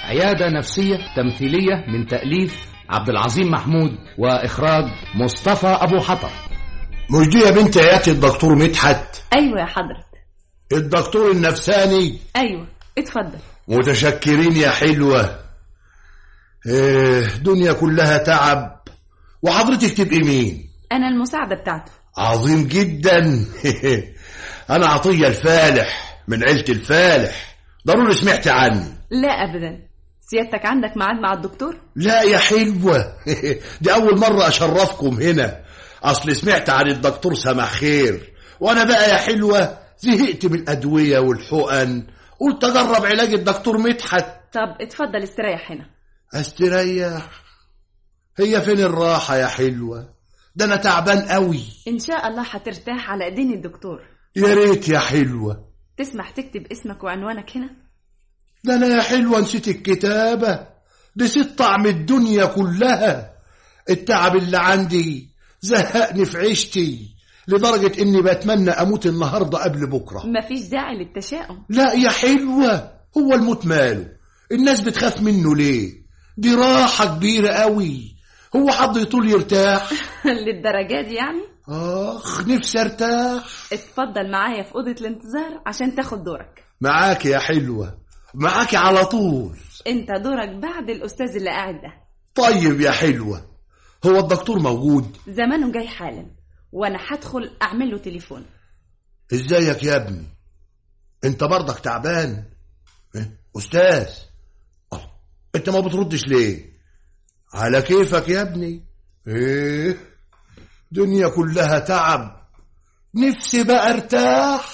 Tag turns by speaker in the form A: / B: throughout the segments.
A: عيادة نفسية تمثيلية من تأليف عبد العظيم محمود وإخراج مصطفى أبو حطب
B: مش دي يا بنت عيادة الدكتور مدحت
C: ايوه يا حضرة
B: الدكتور النفساني
C: ايوه اتفضل
B: متشكرين يا حلوة إيه دنيا كلها تعب وحضرتك تبقي مين
C: انا المساعدة بتاعته
B: عظيم جدا انا عطية الفالح من عيلة الفالح ضروري سمعت عني
C: لا ابدا سيادتك عندك ميعاد مع الدكتور
B: لا يا حلوة دي أول مرة أشرفكم هنا أصل سمعت عن الدكتور سمح خير وأنا بقى يا حلوة زهقت من الأدوية والحقن قلت أجرب علاج الدكتور مدحت
C: طب اتفضل استريح هنا
B: أستريح هي فين الراحة يا حلوة ده أنا تعبان قوي
C: ان شاء الله هترتاح على ايدين الدكتور
B: يا ريت يا حلوة
C: تسمح تكتب اسمك وعنوانك هنا
B: ده أنا يا حلوة نسيت الكتابة نسيت طعم الدنيا كلها التعب اللي عندي زهقني في عيشتي لدرجة إني بتمنى أموت النهاردة قبل بكرة
C: مفيش داعي للتشاؤم
B: لا يا حلوة هو الموت ماله الناس بتخاف منه ليه دي راحة كبيرة قوي هو حد يطول يرتاح
C: للدرجة دي يعني
B: آخ نفسي ارتاح
C: اتفضل معايا في أوضة الانتظار عشان تاخد دورك
B: معاك يا حلوة معاك على طول
C: انت دورك بعد الأستاذ اللي قاعد ده
B: طيب يا حلوة هو الدكتور موجود
C: زمانه جاي حالا وانا هدخل اعمل له تليفون
B: ازيك يا ابني انت برضك تعبان إيه؟ استاذ الله انت ما بتردش ليه على كيفك يا ابني ايه دنيا كلها تعب نفسي بقى ارتاح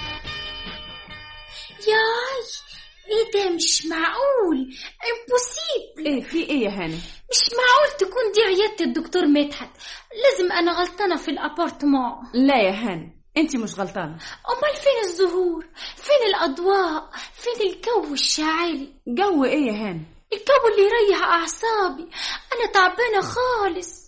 D: ياي ايه ده مش معقول امبوسيبل
C: ايه في ايه يا هاني
D: مش معقول تكون دي عيادة الدكتور مدحت لازم انا غلطانة في الابارتمان
C: لا يا هاني انت مش غلطانة
D: امال فين الزهور فين الاضواء فين الجو الشاعري
C: جو ايه يا هاني
D: الجو اللي يريح اعصابي انا تعبانة خالص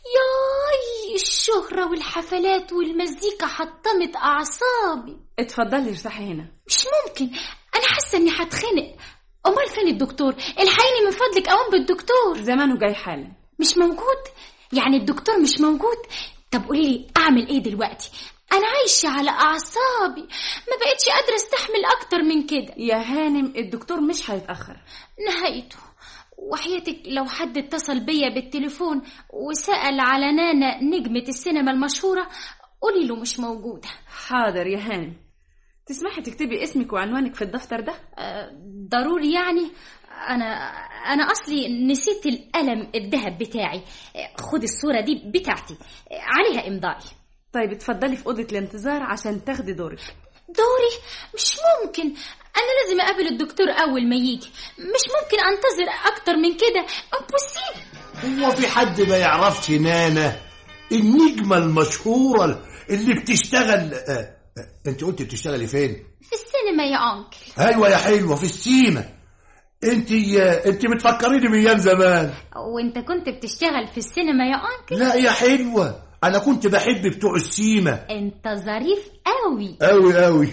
D: ياي الشهرة والحفلات والمزيكا حطمت اعصابي
C: اتفضلي ارتاحي هنا
D: مش ممكن انا حاسه اني هتخنق امال فين الدكتور الحقيني من فضلك اقوم بالدكتور
C: زمانه جاي حالا
D: مش موجود يعني الدكتور مش موجود طب قولي لي اعمل ايه دلوقتي انا عايشه على اعصابي ما بقتش قادره استحمل اكتر من كده
C: يا هانم الدكتور مش هيتأخر
D: نهايته وحياتك لو حد اتصل بيا بالتليفون وسأل على نانا نجمة السينما المشهورة قولي له مش موجودة
C: حاضر يا هانم تسمحي تكتبي اسمك وعنوانك في الدفتر ده
D: أه، ضروري يعني انا انا اصلي نسيت القلم الذهب بتاعي أه، خد الصورة دي بتاعتي أه، عليها امضائي
C: طيب اتفضلي في أوضة الانتظار عشان تاخدي دورك
D: دوري مش ممكن انا لازم اقابل الدكتور اول ما يجي مش ممكن انتظر اكتر من كده امبوسيبل
B: هو في حد ما يعرفش نانا النجمة المشهورة اللي بتشتغل آه، آه، انت قلت بتشتغلي فين
D: في السينما يا انكل
B: ايوه يا حلوة في السيمة انت انت بتفكريني بايام زمان
D: وانت كنت بتشتغل في السينما يا انكل
B: لا يا حلوة انا كنت بحب بتوع السيمة
D: انت ظريف قوي
B: قوي قوي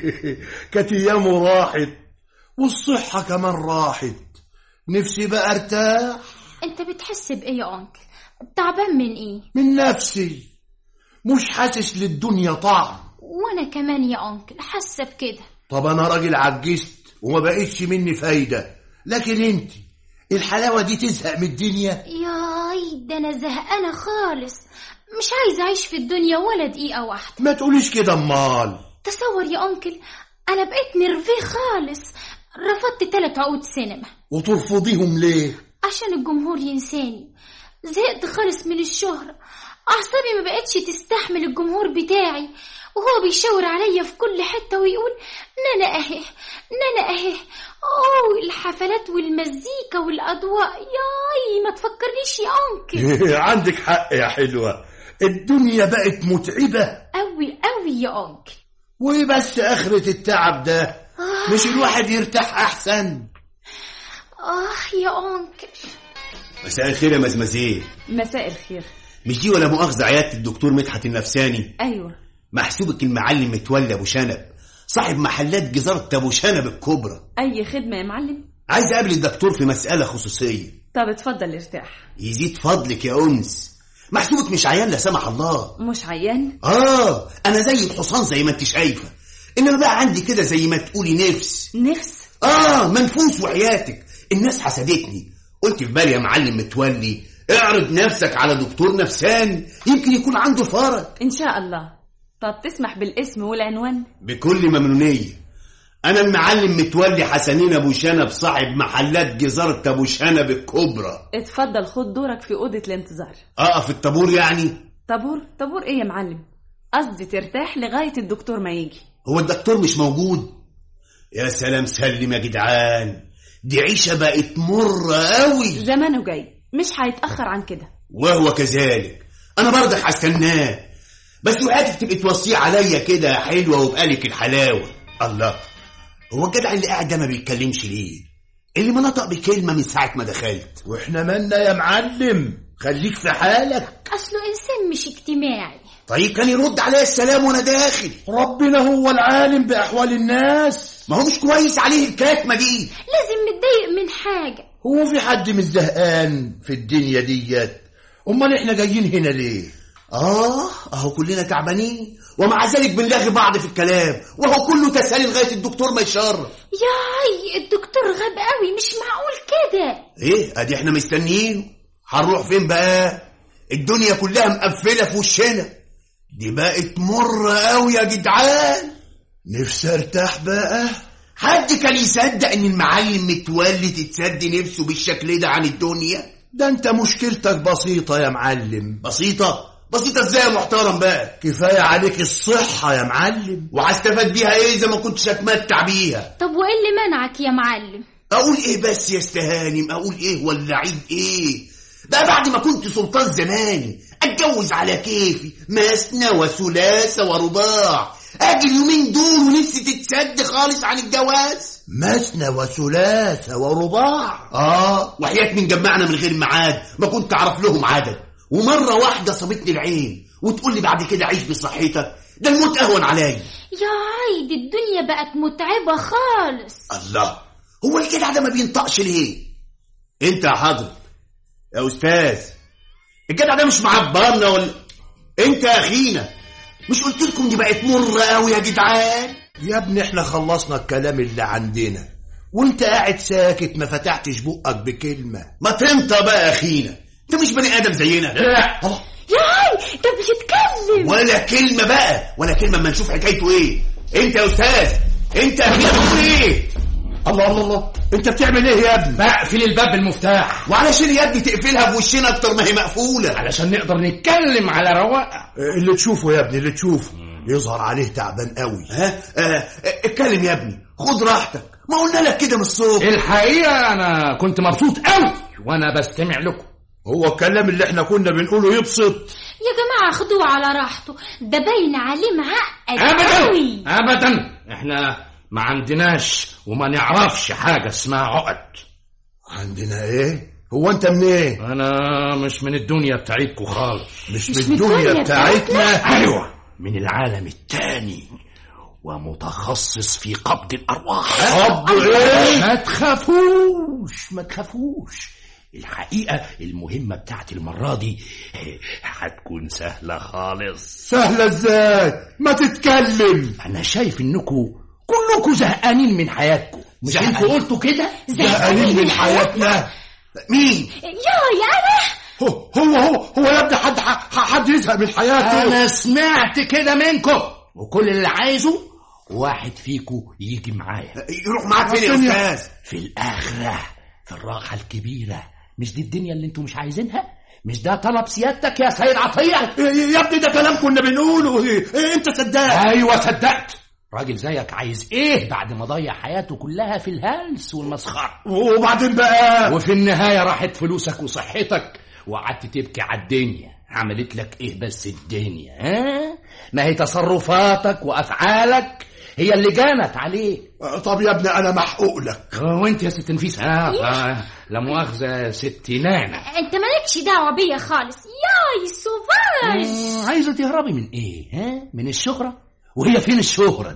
B: كانت ايامه راحت والصحة كمان راحت نفسي بقى ارتاح
D: انت بتحس بايه يا انكل تعبان من ايه
B: من نفسي مش حاسس للدنيا طعم
D: وانا كمان يا انكل حاسه بكده
B: طب انا راجل عجزت وما بقتش مني فايدة لكن انت الحلاوة دي تزهق من الدنيا
D: ياي ده انا زهقانه خالص مش عايزه اعيش في الدنيا ولا دقيقه واحده
B: ما تقوليش كده امال
D: تصور يا انكل انا بقيت نرفيه خالص رفضت تلات عقود سينما
B: وترفضيهم ليه
D: عشان الجمهور ينساني زهقت خالص من الشهرة أعصابي ما بقتش تستحمل الجمهور بتاعي وهو بيشاور عليا في كل حتة ويقول نانا أهي نانا أهي أوه الحفلات والمزيكا والأضواء ياي ما تفكرنيش يا أنكل
B: عندك حق يا حلوة الدنيا بقت متعبة
D: أوي أوي يا أنكل
B: وايه بس اخرة التعب ده مش الواحد يرتاح احسن
D: آه يا أنكل
E: مساء الخير يا مزمزيه
C: مساء الخير
E: مش دي ولا مؤاخذة عيادة الدكتور مدحت النفساني
C: أيوة
E: محسوبك المعلم متولي أبو شنب صاحب محلات جزارة أبو شنب الكبرى
C: أي خدمة يا معلم
E: عايز اقابل الدكتور في مسألة خصوصية
C: طب اتفضل ارتاح
E: يزيد فضلك يا أنس محسوبك مش عيان لا سمح الله
C: مش عيان
E: آه أنا زي الحصان زي ما أنت شايفة إنما بقى عندي كده زي ما تقولي نفس
C: نفس
E: آه منفوس وحياتك الناس حسدتني قلت في بالي يا معلم متولي اعرض نفسك على دكتور نفساني يمكن يكون عنده فرج
C: ان شاء الله طب تسمح بالاسم والعنوان
E: بكل ممنونية أنا المعلم متولي حسنين أبو شنب صاحب محلات جزارة أبو شنب الكبرى
C: اتفضل خد دورك في اوضه الانتظار
E: أقف الطابور يعني
C: طابور طابور ايه يا معلم قصدي ترتاح لغايه الدكتور ما يجي
E: هو الدكتور مش موجود يا سلام سلم يا جدعان دي عيشة بقت مرة قوي
C: زمانه جاي مش هيتاخر عن كده
E: وهو كذلك أنا برضك هستناه بس وقتك تبقى توصيه عليا كده حلوة وبقالك الحلاوة الله هو الجدع اللي قاعد ده ما بيتكلمش ليه اللي ما نطق بكلمة من ساعة ما دخلت
B: واحنا مالنا يا معلم خليك في حالك
D: أصله إنسان مش اجتماعي
E: طيب كان يرد عليا السلام وانا داخل
B: ربنا هو العالم بأحوال الناس
E: ما هو مش كويس عليه الكاتمة دي
D: لازم متضايق من حاجة
B: هو في حد مش زهقان في الدنيا ديت امال احنا جايين هنا ليه
E: اه اهو كلنا تعبانين ومع ذلك بنلاغي بعض في الكلام وهو كله تسالي لغايه الدكتور ما يشرب
D: ياي الدكتور غاب قوي مش معقول كده
E: ايه ادي احنا مستنيين هنروح فين بقى الدنيا كلها مقفله في وشنا دي بقت مره قوي يا جدعان
B: نفسي ارتاح بقى
E: حد كان يصدق ان المعلم متولي تتسد نفسه بالشكل ده عن الدنيا
B: ده انت مشكلتك بسيطة يا معلم
E: بسيطه بسيطه ازاي يا محترم بقى
B: كفاية عليك الصحة يا معلم
E: وهستفاد بيها ايه اذا ما كنتش اتمتع بيها
D: طب وإيه اللي منعك يا معلم
E: اقول ايه بس يا استهانم اقول ايه ولا عيد ايه بقى بعد ما كنت سلطان زماني اتجوز على كيفي مثنى وثلاثة ورباع اجي اليومين دول ونفسي تتسد خالص عن الجواز
B: مثنى وثلاثة ورباع
E: اه وحياة من جمعنا من غير ميعاد ما كنت اعرف لهم عدد ومرة واحدة صابتني العين وتقول لي بعد كده عيش بصحتك ده الموت اهون عليا
D: ياي دي الدنيا بقت متعبة خالص
E: الله هو الجدع ده ما بينطقش ليه انت يا حضرتك يا استاذ الجدع ده مش معبرنا ولا انت يا اخينا مش قلت لكم دي بقت مره قوي يا جدعان
B: يا ابني احنا خلصنا الكلام اللي عندنا وانت قاعد ساكت ما فتحتش بقك بكلمة
E: ما تنطق بقى يا اخينا انت مش بني ادم زينا
A: لا
E: الله.
D: ياي ده بيتكلم
E: ولا كلمه بقى ولا كلمه اما نشوف حكايته ايه انت يا استاذ انت يا اخينا بتقول ايه
B: الله الله الله انت بتعمل ايه يا ابني
A: بقفل الباب بالمفتاح
E: وعلشان يا ابني تقفلها بوشنا اكتر ما هي مقفوله
A: علشان نقدر نتكلم على رواق
B: اللي تشوفه يا ابني اللي تشوفه يظهر عليه تعبان قوي
E: ها آه، اتكلم يا ابني خد راحتك ما قلنا لك كده من الصبح
A: الحقيقة أنا كنت مبسوط قوي وأنا بستمع لكم
B: هو الكلام اللي احنا كنا بنقوله يبسط
D: يا جماعة خدوه على راحته ده باين عليه معقد
A: أبدا
D: قوي
A: أبدا إحنا ما عندناش وما نعرفش حاجة اسمها عقد
B: عندنا ايه هو انت منين
A: أنا مش من الدنيا بتاعتكم خالص
B: مش,
D: مش
B: من
D: من
B: الدنيا
D: الدنيا
B: بتاعتنا
A: أيوة من العالم التاني ومتخصص في قبض الأرواح
B: طب ايه
A: ما تخافوش ما تخافوش الحقيقة المهمة بتاعتي المرة دي هتكون سهلة خالص
B: سهلة ازاي ما تتكلم
A: أنا شايف إنكم كلكم زهقانين من حياتكم مش
E: زهقانين.
A: انتوا قلتوا كده؟
B: زهقانين من حياتنا
E: مين
D: ياي أنا
B: هو هو هو, هو يا ابني حد ح- حد يزهق من حياته
A: أنا سمعت كده منكم وكل اللي عايزه واحد فيكم يجي معايا
E: يروح معاك فين يا
B: الدنيا.
E: استاذ
A: في الآخرة في الراحة الكبيرة مش دي الدنيا اللي انتوا مش عايزينها؟ مش ده طلب سيادتك يا سيد عطية؟
B: يا ابني ده كلام كنا بنقوله إيه إيه انت صدقت
A: ايوه صدقت راجل زيك عايز ايه بعد ما ضيع حياته كلها في الهلس والمسخره
B: وبعدين بقى
A: وفي النهايه راحت فلوسك وصحتك وقعدت تبكي على الدنيا عملت لك ايه بس الدنيا ها ما هي تصرفاتك وافعالك هي اللي جانت عليك
B: طب يا ابني انا محقوق لك
A: وانت يا ست نفيس ها آه لا مؤاخذه يا ست نانا
D: انت مالكش دعوة بيا خالص ياي سوفاج
A: مم، عايزه تهربي من ايه ها من الشهره وهي فين الشهره دي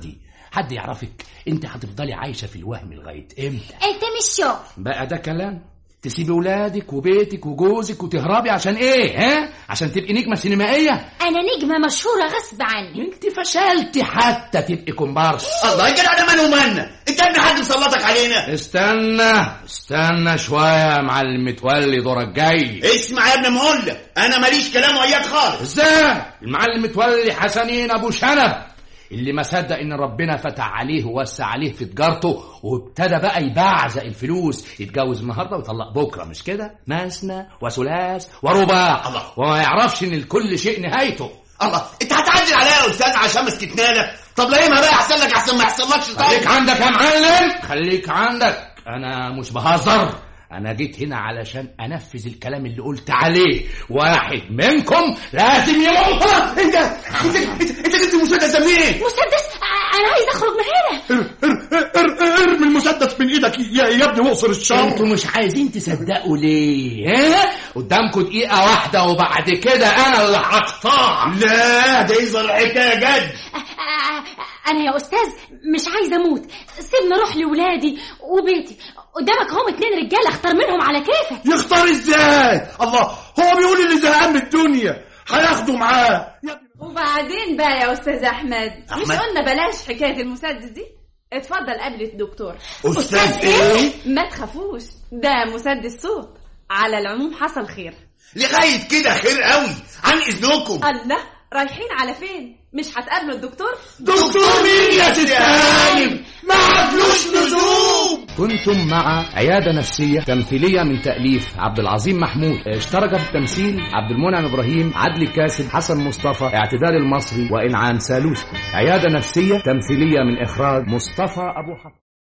A: حد يعرفك انت هتفضلي عايشه في الوهم لغايه امتى
D: انت مش شغل
A: بقى ده كلام تسيبي ولادك وبيتك وجوزك وتهربي عشان ايه ها عشان تبقي نجمه سينمائيه
D: انا نجمة مشهورة غصب عني
A: انت فشلتي حتى تبقي كومبارس
E: الله يا جدع ده ماله ومالنا انت يا ابني حد مسلطك علينا
A: استنى استنى شويه يا معلم متولي دورك جاي
E: اسمع يا ابني ما اقول لك انا ماليش كلام وياك خالص
A: ازاي المعلم متولي حسنين ابو شنب اللي ما صدق ان ربنا فتح عليه ووسع عليه في تجارته وابتدى بقى يبعزق الفلوس يتجوز النهارده ويطلق بكره مش كده مثنى وثلاث ورباع
E: الله.
A: وما يعرفش ان لكل شيء نهايته
E: الله انت هتعدل عليا يا استاذ عشان مسكتنا لك طب لا ما بقى يحصل لك احسن ما يحصلكش
A: خليك
E: طيب
A: عندك يا معلم خليك عندك انا مش بهزر انا جيت هنا علشان انفذ الكلام اللي قلت عليه واحد منكم لازم يموت
E: انت انت انت انت جبت المسدس ده منين؟
D: مسدس ع- انا عايز اخرج من هنا
B: ار- ار- ار- ارمي المسدس من ايدك يا يا ابني واقصر الشر
A: انتوا مش عايزين تصدقوا ليه ها قدامكم دقيقة واحدة وبعد كده انا اللي هقطع
E: لا ده يظهر حكايه جد
D: ع- ع- انا يا استاذ مش عايزه اموت سيبني اروح لولادي وبيتي قدامك هم اتنين رجاله اختار منهم على كيفك
B: يختار ازاي الله هو بيقول اللي زهقان من الدنيا هياخده معاه يا ابني
C: وبعدين بقى يا استاذ احمد, مش
E: أحمد؟
C: قلنا بلاش حكايه المسدس دي اتفضل قابل الدكتور
E: استاذ ايه؟
C: ما تخافوش ده مسدس صوت على العموم حصل خير
E: لغايه كده خير قوي عن اذنكم
C: الله رايحين على فين مش هتقابلوا الدكتور
B: دكتور مين يا ست هانم
E: ما عدلوش لزوم
A: كنتم مع عيادة نفسية تمثيلية من تأليف عبد العظيم محمود اشترك في التمثيل عبد المنعم إبراهيم عدلي كاسب حسن مصطفى اعتدال المصري وإنعام سالوسي عيادة نفسية تمثيلية من إخراج مصطفى أبو حفص